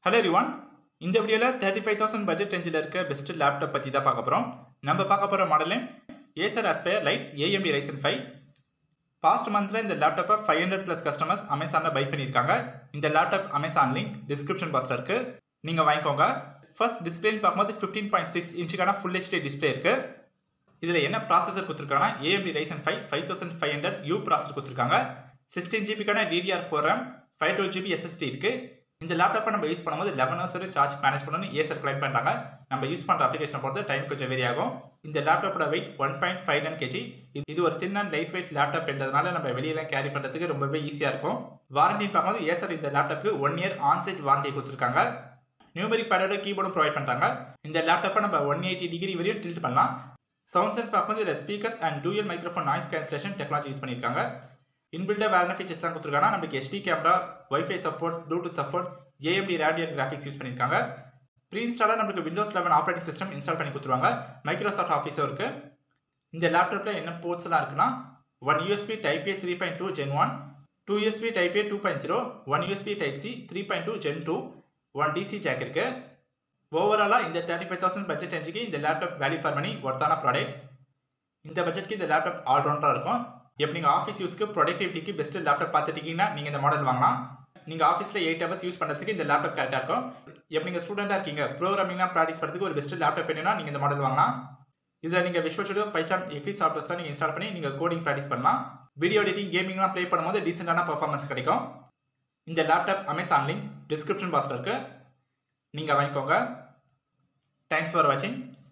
hello everyone இந்த வீடியோவில் thirty five thousand budget ரேஞ்சில் இருக்க பெஸ்ட் லேப்டாப் பற்றி தான் பார்க்க போகிறோம் நம்ம பார்க்க போகிற model Acer Aspire Lite AMD Ryzen five past மந்தில் இந்த லேப்டாப்பை ஃபைவ் ஹண்ட்ரட் ப்ளஸ் கஸ்டமர்ஸ் அமேசானில் பை பண்ணியிருக்காங்க இந்த லேப்டாப் அமேசான் லிங்க் டிஸ்கிரிப்ஷன் பாக்ஸில் இருக்குது நீங்கள் வாங்கிக்கோங்க ஃபர்ஸ்ட் டிஸ்பிளேன்னு பார்க்கும்போது ஃபிஃப்டீன் பாயிண்ட் சிக்ஸ் இன்ச்சுக்கான ஃபுல் ஹெச்டி டிஸ்பிளே இருக்குது இதில் என்ன ப்ராசஸர் கொடுத்துருக்காங்கன்னா AMD Ryzen five five thousand five hundred U processor கொடுத்துருக்காங்க சிக்ஸ்டீன் ஜிபிக்கான DDR four RAM five twelve GB SSD இருக்குது இந்த லேப்டாப்பை நம்ம யூஸ் பண்ணும்போது லெவன் ஹவர்ஸ் வரை சார்ஜ் மேனேஜ் பண்ணணும்னு ஏசர் கிளைம் பண்ணிட்டாங்க நம்ம யூஸ் பண்ணுற அப்ளிகேஷனை பொறுத்து டைம் கொஞ்சம் வேரி ஆகும் இந்த லேப்டாப்போட weight one point five nine KG இது ஒரு thin and light weight laptop என்றதுனால நம்ம வெளியெல்லாம் கேரி பண்ணுறதுக்கு ரொம்பவே ஈஸியாக இருக்கும் வாரண்டின்னு பார்க்கும்போது ஏசர் இந்த லேப்டாப்புக்கு ஒன் இயர் ஆன்சைட் வாரண்டி கொடுத்துருக்காங்க நியூமெரிக் பேடோட கீபோர்டும் ப்ரொவைட் பண்ணுறாங்க இந்த லேப்டாப்பை நம்ம ஒன் எயிட்டி டிகிரி வரையும் டில்ட் பண்ணலாம் சவுண்ட்ஸ் அண்ட் பார்க்கும்போது இதில் speakers and dual microphone noise cancellation technology use பண்ணியிருக்காங்க இன்பில்டாக வேறு என்ன ஃபீச்சர்ஸ்லாம் கொடுத்துருக்காங்கன்னா நமக்கு HD camera WiFi support Bluetooth support AMD Radeon graphics use பண்ணியிருக்காங்க ப்ரீ இன்ஸ்டாலாக நமக்கு Windows eleven operating system install பண்ணி கொடுத்துருவாங்க மைக்ரோசாஃப்ட் ஆஃபீஸும் இருக்குது இந்த லேப்டாப்பில் என்ன போர்ட்ஸ் எல்லாம் இருக்குன்னா one USB type A three point two gen one two USB type A two point zero one USB type C three point two gen two one DC jack இருக்குது ஓவராலாக இந்த தேர்ட்டி ஃபைவ் தௌசண்ட் பட்ஜெட் ரேஞ்சுக்கு இந்த laptop value for money ஒர்த்தான product இந்த பட்ஜெட்க்கு இந்த laptop ஆல்ரவுண்டராக இருக்கும் இப்போ நீங்கள் ஆஃபீஸ் யூஸ்க்கு ப்ரொடக்டிவிட்டிக்கு பெஸ்ட் லேப்டாப் பார்த்துட்டீங்கன்னா நீங்கள் இந்த மாடல் வாங்கலாம் நீங்கள் ஆஃபீஸில் எயிட் ஹவர்ஸ் யூஸ் பண்ணுறதுக்கு இந்த லேப்டாப் கரெக்டாக இருக்கும் இப்போ நீங்கள் ஸ்டூடெண்ட்டாக இருக்கீங்க ப்ரோக்ராமிங்லாம் ப்ராக்டிஸ் பண்ணுறதுக்கு ஒரு பெஸ்ட் லேப்டாப் வேணும்னா நீங்கள் இந்த மாடல் வாங்கலாம் இதில் நீங்கள் விஷுவல் ஸ்டுடியோ பைச்சான் எக்லி சாஃப்ட்வேர்ஸ்லாம் நீங்கள் இன்ஸ்டால் பண்ணி நீங்கள் கோடிங் ப்ராக்டிஸ் பண்ணலாம் வீடியோ எடிட்டிங் கேமிங்லாம் ப்ளே பண்ணும்போது டீசெண்டான பர்ஃபார்மன்ஸ் கிடைக்கும் இந்த லேப்டாப் அமேசான் லிங்க் டிஸ்கிரிப்ஷன் பாக்ஸில் இருக்குது நீங்கள் வாங்கிக்கோங்க தேங்க்ஸ் ஃபார் வாட்சிங்